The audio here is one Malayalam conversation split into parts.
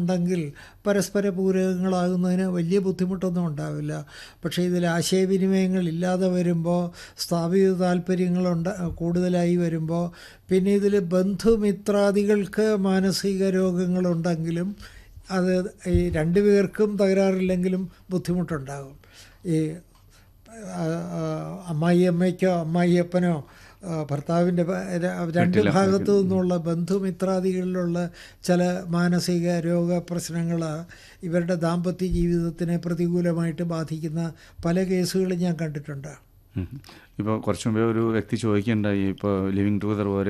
ഉണ്ടെങ്കിൽ പരസ്പര പൂരകങ്ങളാകുന്നതിന് വലിയ ബുദ്ധിമുട്ടൊന്നും ഉണ്ടാവില്ല പക്ഷേ ഇതിൽ ആശയവിനിമയങ്ങൾ ഇല്ലാതെ വരുമ്പോൾ സ്ഥാപിത താല്പര്യങ്ങളുണ്ട് കൂടുതലായി വരുമ്പോൾ പിന്നെ ഇതിൽ ബന്ധുമിത്രാദികൾക്ക് മാനസിക രോഗങ്ങളുണ്ടെങ്കിലും അത് ഈ രണ്ടു പേർക്കും തകരാറില്ലെങ്കിലും ബുദ്ധിമുട്ടുണ്ടാകും ഈ ആ, ആ, അമ്മായിയമ്മയ്ക്കോ അമ്മായിയപ്പനോ ആ, ഭർത്താവിൻ്റെ ഭ- ര- രണ്ട് ഭാഗത്തു നിന്നുള്ള ബന്ധുമിത്രാദികളിലുള്ള ചില മാനസിക രോഗ പ്രശ്നങ്ങൾ ഇവരുടെ ദാമ്പത്യ ജീവിതത്തിനെ പ്രതികൂലമായിട്ട് ബാധിക്കുന്ന പല കേസുകളും ഞാൻ കണ്ടിട്ടുണ്ട് ഇപ്പോൾ കുറച്ച് മുമ്പേ ഒരു വ്യക്തി ചോദിക്കുകയുണ്ടായി ഇപ്പോൾ ലിവിങ് ടുഗദർ പോലെ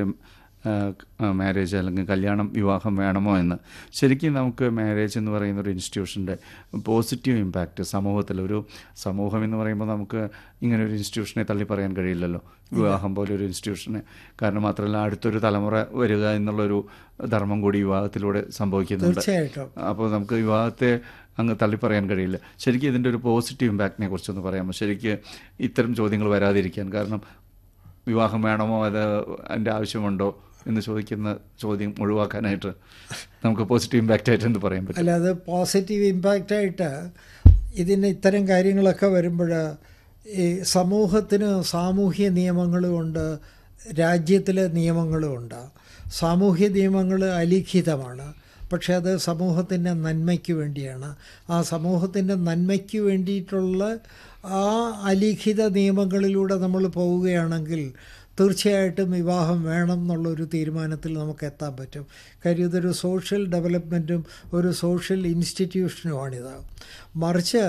മാരേജ് അല്ലെങ്കിൽ കല്യാണം വിവാഹം വേണമോ എന്ന് ശരിക്കും നമുക്ക് മാരേജ് എന്ന് പറയുന്ന ഒരു ഇൻസ്റ്റിറ്റ്യൂഷൻ്റെ പോസിറ്റീവ് ഇമ്പാക്റ്റ് സമൂഹത്തിൽ ഒരു സമൂഹം എന്ന് പറയുമ്പോൾ നമുക്ക് ഇങ്ങനെ ഒരു ഇൻസ്റ്റിറ്റ്യൂഷനെ തള്ളി പറയാൻ കഴിയില്ലല്ലോ വിവാഹം പോലെ ഒരു ഇൻസ്റ്റിറ്റ്യൂഷനെ കാരണം മാത്രമല്ല അടുത്തൊരു തലമുറ വരിക എന്നുള്ളൊരു ധർമ്മം കൂടി വിവാഹത്തിലൂടെ സംഭവിക്കുന്നുണ്ട് തീർച്ചയായിട്ടും അപ്പോൾ നമുക്ക് വിവാഹത്തെ അങ്ങ് തള്ളിപ്പറയാൻ കഴിയില്ല ശരിക്കും ഇതിൻ്റെ ഒരു പോസിറ്റീവ് ഇമ്പാക്റ്റിനെ കുറിച്ചൊന്ന് പറയാമോ ശരിക്ക് ഇത്തരം ചോദ്യങ്ങൾ വരാതിരിക്കാൻ കാരണം വിവാഹം വേണമോ അത് അതിൻ്റെ ആവശ്യമുണ്ടോ എന്ന് ചോദിക്കുന്ന ചോദ്യം ഒഴിവാക്കാനായിട്ട് നമുക്ക് പോസിറ്റീവ് ഇമ്പാക്റ്റ് ആയിട്ട് എന്ത് പറയാൻ പറ്റും അല്ല അത് പോസിറ്റീവ് ഇമ്പാക്റ്റായിട്ട് ഇതിന് ഇത്തരം കാര്യങ്ങളൊക്കെ വരുമ്പോൾ ഈ സമൂഹത്തിന് സാമൂഹ്യ നിയമങ്ങളുമുണ്ട് രാജ്യത്തിലെ നിയമങ്ങളുമുണ്ട് സാമൂഹ്യ നിയമങ്ങൾ അലിഖിതമാണ് പക്ഷെ അത് സമൂഹത്തിൻ്റെ നന്മയ്ക്ക് വേണ്ടിയാണ് ആ സമൂഹത്തിൻ്റെ നന്മയ്ക്ക് വേണ്ടിയിട്ടുള്ള ആ അലിഖിത നിയമങ്ങളിലൂടെ നമ്മൾ പോവുകയാണെങ്കിൽ തീർച്ചയായിട്ടും വിവാഹം വേണം എന്നുള്ളൊരു തീരുമാനത്തിൽ നമുക്ക് എത്താൻ പറ്റും കാര്യം ഇതൊരു സോഷ്യൽ ഡെവലപ്മെൻറ്റും ഒരു സോഷ്യൽ ഇൻസ്റ്റിറ്റ്യൂഷനുമാണിത് മറിച്ച്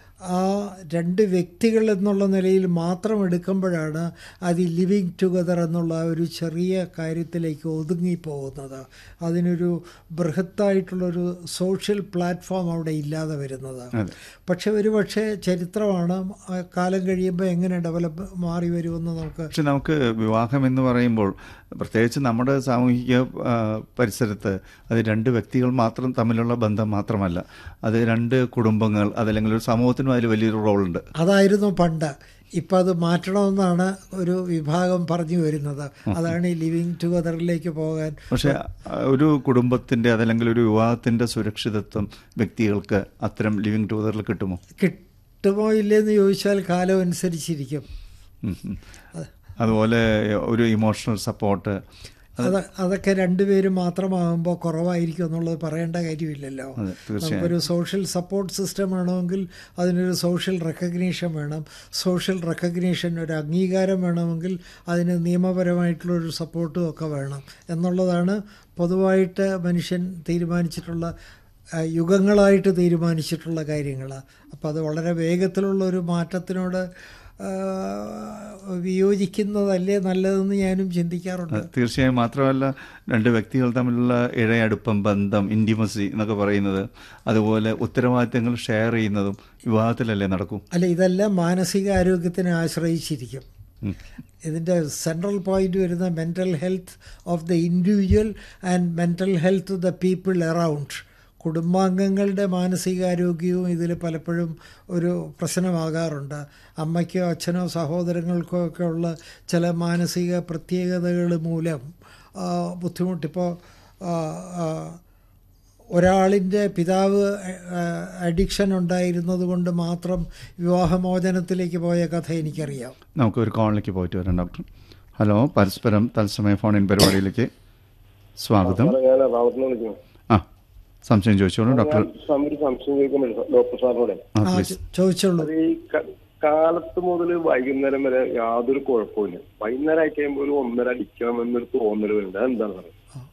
ആ രണ്ട് വ്യക്തികൾ എന്നുള്ള നിലയിൽ മാത്രം എടുക്കുമ്പോഴാണ് അത് ഈ ലിവിങ് ടുഗദർ എന്നുള്ള ആ ഒരു ചെറിയ കാര്യത്തിലേക്ക് ഒതുങ്ങിപ്പോകുന്നത് അതിനൊരു ബൃഹത്തായിട്ടുള്ളൊരു സോഷ്യൽ പ്ലാറ്റ്ഫോം അവിടെ ഇല്ലാതെ വരുന്നത് അതെ. പക്ഷെ ഒരു പക്ഷേ ചരിത്രമാണ് ആ കാലം കഴിയുമ്പോൾ എങ്ങനെ ഡെവലപ്പ് മാറി വരുമെന്ന് നമുക്ക് പക്ഷെ നമുക്ക് വിവാഹം എന്ന് പറയുമ്പോൾ പ്രത്യേകിച്ച് നമ്മുടെ സാമൂഹിക ആ, പരിസരത്ത് അത് രണ്ട് വ്യക്തികൾ മാത്രം തമ്മിലുള്ള ബന്ധം മാത്രമല്ല അത് രണ്ട് കുടുംബങ്ങൾ അതല്ലെങ്കിൽ ഒരു സമൂഹത്തിനും അതിൽ വലിയൊരു റോളുണ്ട് അതായിരുന്നു പണ്ട് ഇപ്പം അത് മാറ്റണമെന്നാണ് ഒരു വിഭാഗം പറഞ്ഞു വരുന്നത് അതാണ് ഈ ലിവിങ് ടുഗദറിലേക്ക് പോകാൻ പക്ഷെ ആ, ഒരു കുടുംബത്തിന്റെ അതല്ലെങ്കിൽ ഒരു വിവാഹത്തിന്റെ സുരക്ഷിതത്വം വ്യക്തികൾക്ക് അത്തരം ലിവിങ് ടുഗദറിൽ കിട്ടുമോ കിട്ടുമോ ഇല്ലെന്ന് ചോദിച്ചാൽ കാലം അനുസരിച്ചിരിക്കും ഉം, ഉം. അതുപോലെ ഒരു ഇമോഷണൽ സപ്പോർട്ട് അത് അതൊക്കെ രണ്ടുപേരും മാത്രമാകുമ്പോൾ കുറവായിരിക്കും എന്നുള്ളത് പറയേണ്ട കാര്യമില്ലല്ലോ അതെ, തീർച്ചയായും. നമുക്കൊരു സോഷ്യൽ സപ്പോർട്ട് സിസ്റ്റം വേണമെങ്കിൽ അതിനൊരു സോഷ്യൽ റെക്കഗ്നീഷൻ വേണം സോഷ്യൽ റെക്കഗ്നീഷൻ ഒരു അംഗീകാരം വേണമെങ്കിൽ അതിന് നിയമപരമായിട്ടുള്ളൊരു സപ്പോർട്ടും ഒക്കെ വേണം എന്നുള്ളതാണ് പൊതുവായിട്ട് മനുഷ്യൻ തീരുമാനിച്ചിട്ടുള്ള ആ, യുഗങ്ങളായിട്ട് തീരുമാനിച്ചിട്ടുള്ള കാര്യങ്ങൾ അപ്പോൾ അത് വളരെ വേഗത്തിലുള്ള ഒരു മാറ്റത്തിനോട് ആ, വിയോജിക്കുന്നതല്ലേ നല്ലതെന്ന് ഞാനും ചിന്തിക്കാറുണ്ട് തീർച്ചയായും മാത്രമല്ല രണ്ട് വ്യക്തികൾ തമ്മിലുള്ള ഇഴയടുപ്പം ബന്ധം ഇൻറ്റിമസി എന്നൊക്കെ പറയുന്നത് അതുപോലെ ഉത്തരവാദിത്തങ്ങൾ ഷെയർ ചെയ്യുന്നതും വിവാഹത്തിലല്ലേ നടക്കൂ അല്ല ഇതെല്ലാം മാനസിക ആരോഗ്യത്തിനെ ആശ്രയിച്ചിരിക്കും ഉം. ഇതിൻ്റെ സെൻട്രൽ പോയിന്റ് വരുന്ന mental health of the individual and mental health of the people around കുടുംബാംഗങ്ങളുടെ മാനസികാരോഗ്യവും ഇതിൽ പലപ്പോഴും ഒരു പ്രശ്നമാകാറുണ്ട് അമ്മയ്ക്കോ അച്ഛനോ സഹോദരങ്ങൾക്കോ ഒക്കെ ഉള്ള ചില മാനസിക പ്രത്യേകതകൾ മൂലം ആ, ബുദ്ധിമുട്ടിപ്പോൾ ആ, ആ, ഒരാളിൻ്റെ പിതാവ് അഡിക്ഷൻ ഉണ്ടായിരുന്നത് കൊണ്ട് മാത്രം വിവാഹമോചനത്തിലേക്ക് പോയ കഥ എനിക്കറിയാം നമുക്ക് ഒരു കോളിലേക്ക് പോയിട്ട് വരാം ഡോക്ടർ ഹലോ പരസ്പരം തത്സമയ ഫോൺ ഇൻ പരിപാടിയിലേക്ക് സ്വാഗതം സാറേ, ഞാൻ റാവത്തിന് വിളിക്കുന്നു ആ സംശയം ചോദിച്ചോളൂ ഡോക്ടർ ഞാൻ ഒരു സംശയം ചോദിക്കുന്നുണ്ട് ഡോക്ടർ സാറിനോട് ആ ആ പ്ലീസ് ചോ- ചോദിച്ചോളൂ അത് ഈ ക- കാലത്ത് മുതൽ വൈകുന്നേരം വരെ യാതൊരു കുഴപ്പമില്ല വൈകുന്നേരം ആയി കഴിയുമ്പോൾ ഒരു ഒന്നര അടിക്കണം എന്നൊരു തോന്നൽ വരുന്നുണ്ട് അതെന്താണ് സാറേ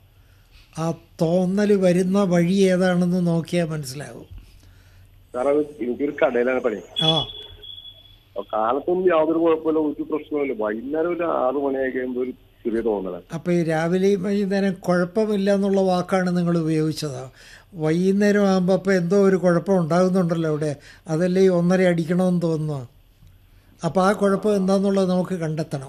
ആ തോന്നൽ വരുന്ന വഴി ഏതാണെന്ന് നോക്കിയാൽ മനസ്സിലാകും സാറേ അത് എനിക്കൊരു കടയിലാണ് പണി ആ അപ്പൊ കാലത്തൊന്നും യാതൊരു കുഴപ്പമില്ല ഒരു പ്രശ്നമില്ല വൈകുന്നേരം ഒരു ആറു മണിയായി കഴിയുമ്പോൾ ഒരു ചെറിയ തോന്നലാണ് അപ്പോൾ ഈ രാവിലെയും വൈകുന്നേരം കുഴപ്പമില്ല എന്നുള്ള വാക്കാണ് നിങ്ങൾ ഉപയോഗിച്ചത് വൈകുന്നേരം ആകുമ്പോൾ അപ്പോൾ എന്തോ ഒരു കുഴപ്പം ഉണ്ടാകുന്നുണ്ടല്ലോ അവിടെ അതല്ലേ ഈ ഒന്നര അടിക്കണമെന്ന് തോന്നുന്നു അപ്പോൾ ആ കുഴപ്പം എന്താണെന്നുള്ളത് നമുക്ക് കണ്ടെത്തണം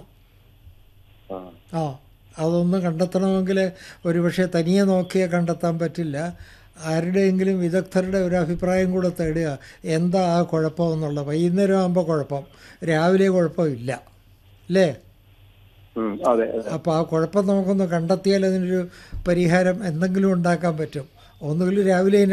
ആ ആ അതൊന്ന് കണ്ടെത്തണമെങ്കിൽ ഒരുപക്ഷെ തനിയെ നോക്കിയാൽ കണ്ടെത്താൻ പറ്റില്ല ആരുടെയെങ്കിലും വിദഗ്ധരുടെ ഒരു അഭിപ്രായം കൂടെ തേടുക എന്താ ആ കുഴപ്പം എന്നുള്ളത് വൈകുന്നേരം ആകുമ്പോൾ കുഴപ്പം രാവിലെ കുഴപ്പമില്ല അല്ലേ ഉം, അതെ അപ്പോൾ ആ കുഴപ്പം നമുക്കൊന്ന് കണ്ടെത്തിയാൽ അതിനൊരു പരിഹാരം എന്തെങ്കിലും ഉണ്ടാക്കാൻ പറ്റും ഒന്നുകിൽ രാവിലെ